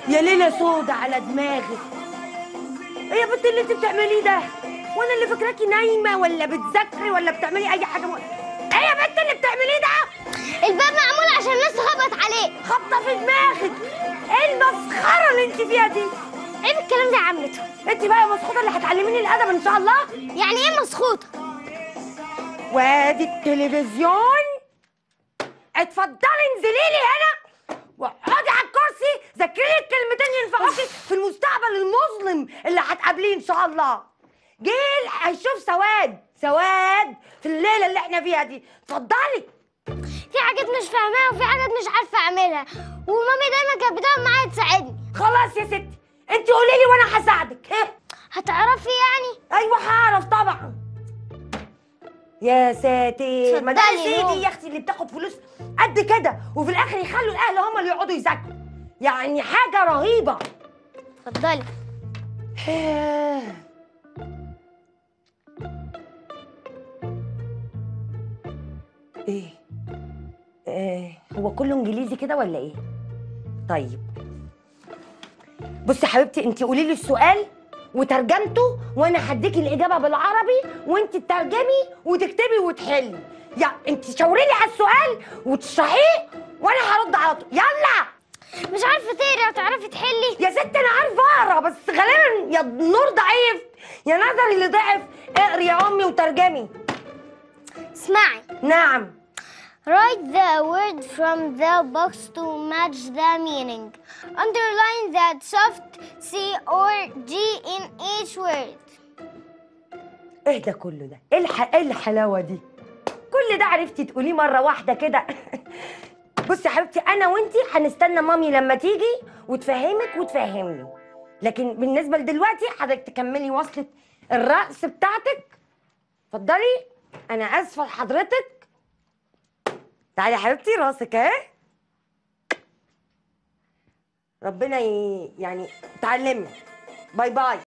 يا ليلة سودة على دماغك ايه يا بنت اللي انت بتعمليه ده وانا اللي فاكراكي نايمة ولا بتذاكري ولا بتعملي اي حاجة م... ايه يا بنت اللي بتعمليه ده الباب معمول عشان الناس تخبط عليه خبطة في دماغك ايه المسخرة اللي انت فيها دي عيب الكلام ده يا عمته انت بقى يا مسخوطة اللي هتعلميني الادب ان شاء الله يعني ايه مسخوطه وادي التلفزيون اتفضلي انزلي لي هنا واقعدي على الكرسي ذاكري لي الكلمتين ينفعوكي في المستقبل المظلم اللي هتقابليه ان شاء الله جيل هيشوف سواد سواد في الليله اللي احنا فيها دي اتفضلي في حاجات مش فاهماها وفي حاجات مش عارفه اعملها ومامي دايما كانت بتقعد معايا تساعدني خلاص يا ستي انت قولي لي وانا هساعدك ها هتعرفي يعني ايوه هعرف طبعا يا ساتر ما ده اتفضلي سيدي يوم. يا اختي اللي بتاخد فلوس قد كده وفي الاخر يخلوا الاهل هم اللي يقعدوا يذاكروا يعني حاجه رهيبه اتفضلي ايه ايه هو كله انجليزي كده ولا ايه طيب بصي يا حبيبتي انت قولي لي السؤال وترجمته وانا هديكي الاجابه بالعربي وانت تترجمي وتكتبي وتحلي يا انت شاوري لي على السؤال وتشرحيه وانا هرد على طول يلا مش عارفه تقري وتعرفي تحلي يا ست انا عارفه اقرا بس غالبا يا النور ضعيف يا نظري اللي ضعف اقري يا امي وترجمي اسمعي نعم Write the word from the box to match the meaning. Underline the soft C or G in each word. ايه ده كله ده ايه الح... ايه الحلاوه دي كل ده عرفتي تقوليه مره واحده كده بصي يا حبيبتي انا وانتي هنستنى مامي لما تيجي وتفهمك وتفهمني لكن بالنسبه لدلوقتي حضرتك تكملي وصله الرقص بتاعتك اتفضلي انا اسفه لحضرتك تعالي يا حبيبتي راسك اهي ربنا ي... يعني تعلمي باي باي